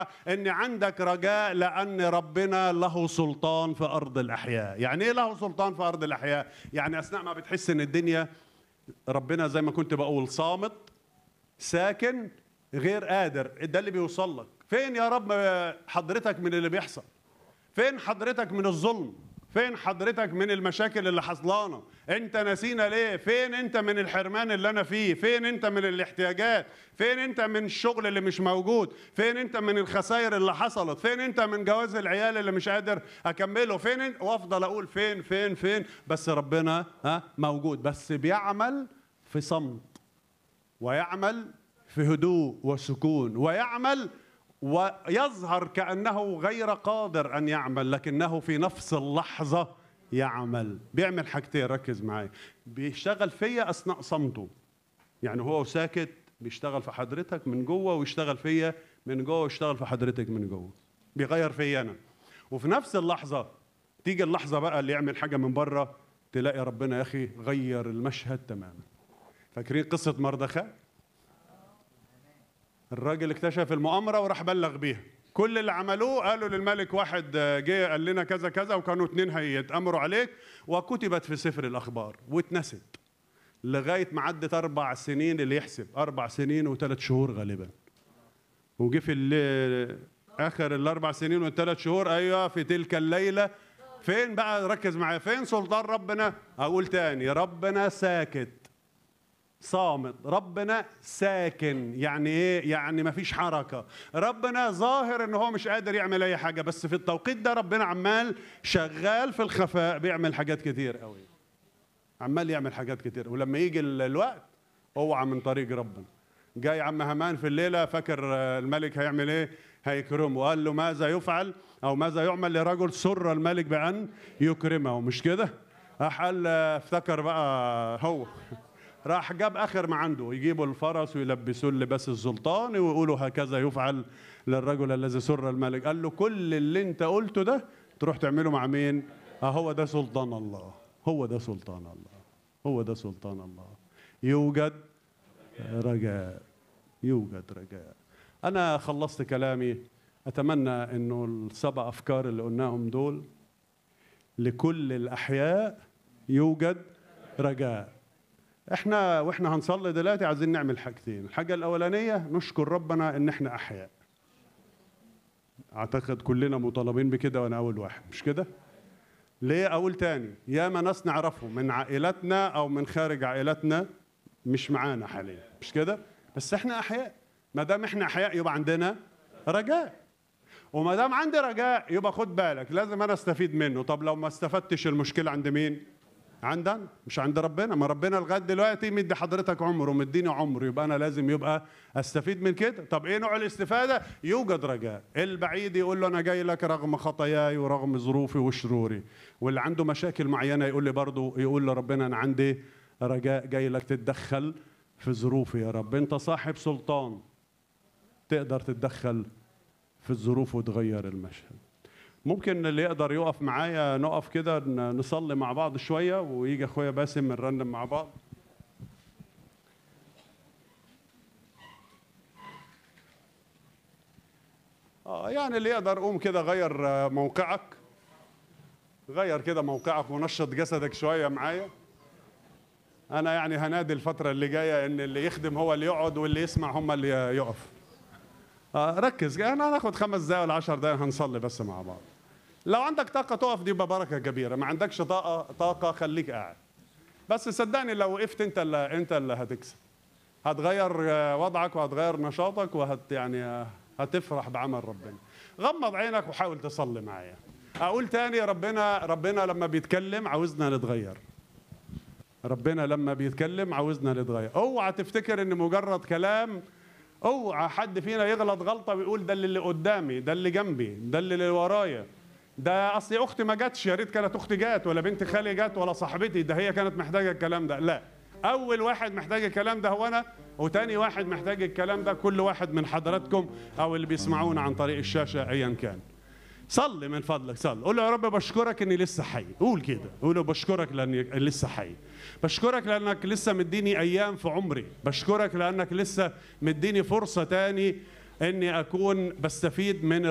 ان عندك رجاء لان ربنا له سلطان في ارض الاحياء يعني ايه له سلطان في ارض الاحياء يعني اثناء ما بتحس ان الدنيا ربنا زي ما كنت بقول صامت ساكن غير قادر ده اللي بيوصل لك فين يا رب حضرتك من اللي بيحصل فين حضرتك من الظلم فين حضرتك من المشاكل اللي حصلانه انت نسينا ليه فين انت من الحرمان اللي انا فيه فين انت من الاحتياجات فين انت من الشغل اللي مش موجود فين انت من الخسائر اللي حصلت فين انت من جواز العيال اللي مش قادر اكمله فين انت وافضل اقول فين فين فين بس ربنا ها موجود بس بيعمل في صمت ويعمل في هدوء وسكون ويعمل ويظهر كانه غير قادر ان يعمل لكنه في نفس اللحظه يعمل بيعمل حاجتين ركز معايا بيشتغل فيا اثناء صمته يعني هو ساكت بيشتغل في حضرتك من جوه ويشتغل فيا من جوه ويشتغل في حضرتك من جوه بيغير فيا انا وفي نفس اللحظه تيجي اللحظه بقى اللي يعمل حاجه من بره تلاقي ربنا يا اخي غير المشهد تماما فاكرين قصه مردخاء الراجل اكتشف المؤامره وراح بلغ بيها كل اللي عملوه قالوا للملك واحد جه قال لنا كذا كذا وكانوا اتنين هيتامروا عليك وكتبت في سفر الاخبار واتنست لغايه ما عدت اربع سنين اللي يحسب اربع سنين وثلاث شهور غالبا وجه في اللي اخر الاربع سنين والثلاث شهور ايوه في تلك الليله فين بقى ركز معايا فين سلطان ربنا اقول تاني ربنا ساكت صامت ربنا ساكن يعني ايه يعني مفيش حركه ربنا ظاهر ان هو مش قادر يعمل اي حاجه بس في التوقيت ده ربنا عمال شغال في الخفاء بيعمل حاجات كتير قوي عمال يعمل حاجات كتير ولما يجي الوقت اوعى من طريق ربنا جاي عم همان في الليله فاكر الملك هيعمل ايه هيكرمه وقال له ماذا يفعل او ماذا يعمل لرجل سر الملك بان يكرمه مش كده راح قال افتكر بقى هو راح جاب اخر ما عنده يجيبوا الفرس ويلبسوه اللباس السلطاني ويقولوا هكذا يفعل للرجل الذي سر الملك قال له كل اللي انت قلته ده تروح تعمله مع مين اه هو ده سلطان الله هو ده سلطان الله هو ده سلطان الله يوجد رجاء يوجد رجاء انا خلصت كلامي اتمنى انه السبع افكار اللي قلناهم دول لكل الاحياء يوجد رجاء احنا واحنا هنصلي دلوقتي عايزين نعمل حاجتين الحاجه الاولانيه نشكر ربنا ان احنا احياء اعتقد كلنا مطالبين بكده وانا اول واحد مش كده ليه اقول تاني ياما ناس نعرفهم من عائلتنا او من خارج عائلتنا مش معانا حاليا مش كده بس احنا احياء ما دام احنا احياء يبقى عندنا رجاء وما دام عندي رجاء يبقى خد بالك لازم انا استفيد منه طب لو ما استفدتش المشكله عند مين عندنا مش عند ربنا ما ربنا لغايه دلوقتي مدي حضرتك عمر ومديني عمر يبقى انا لازم يبقى استفيد من كده طب ايه نوع الاستفاده يوجد رجاء البعيد يقول له انا جاي لك رغم خطاياي ورغم ظروفي وشروري واللي عنده مشاكل معينه يقول لي برضه يقول لربنا انا عندي رجاء جاي لك تتدخل في ظروفي يا رب انت صاحب سلطان تقدر تتدخل في الظروف وتغير المشهد ممكن اللي يقدر يقف معايا نقف كده نصلي مع بعض شويه ويجي اخويا باسم نرنم مع بعض اه يعني اللي يقدر قوم كده غير موقعك غير كده موقعك ونشط جسدك شويه معايا انا يعني هنادي الفتره اللي جايه ان اللي يخدم هو اللي يقعد واللي يسمع هم اللي يقف آه ركز انا هناخد خمس دقايق ولا 10 دقايق هنصلي بس مع بعض لو عندك طاقة تقف دي بركة كبيرة ما عندكش طاقة طاقة خليك قاعد بس صدقني لو وقفت انت اللي انت اللي هتكسب هتغير وضعك وهتغير نشاطك وهت يعني هتفرح بعمل ربنا غمض عينك وحاول تصلي معايا اقول تاني ربنا ربنا لما بيتكلم عاوزنا نتغير ربنا لما بيتكلم عاوزنا نتغير اوعى تفتكر ان مجرد كلام اوعى حد فينا يغلط غلطه ويقول ده اللي قدامي ده اللي جنبي ده اللي ورايا ده اصلي اختي ما جاتش يا ريت كانت اختي جات ولا بنت خالي جات ولا صاحبتي ده هي كانت محتاجه الكلام ده لا اول واحد محتاج الكلام ده هو انا وتاني واحد محتاج الكلام ده كل واحد من حضراتكم او اللي بيسمعونا عن طريق الشاشه ايا كان صلي من فضلك صلي قول له يا رب بشكرك اني لسه حي قول كده قول له بشكرك لاني لسه حي بشكرك لانك لسه مديني ايام في عمري بشكرك لانك لسه مديني فرصه تاني اني اكون بستفيد من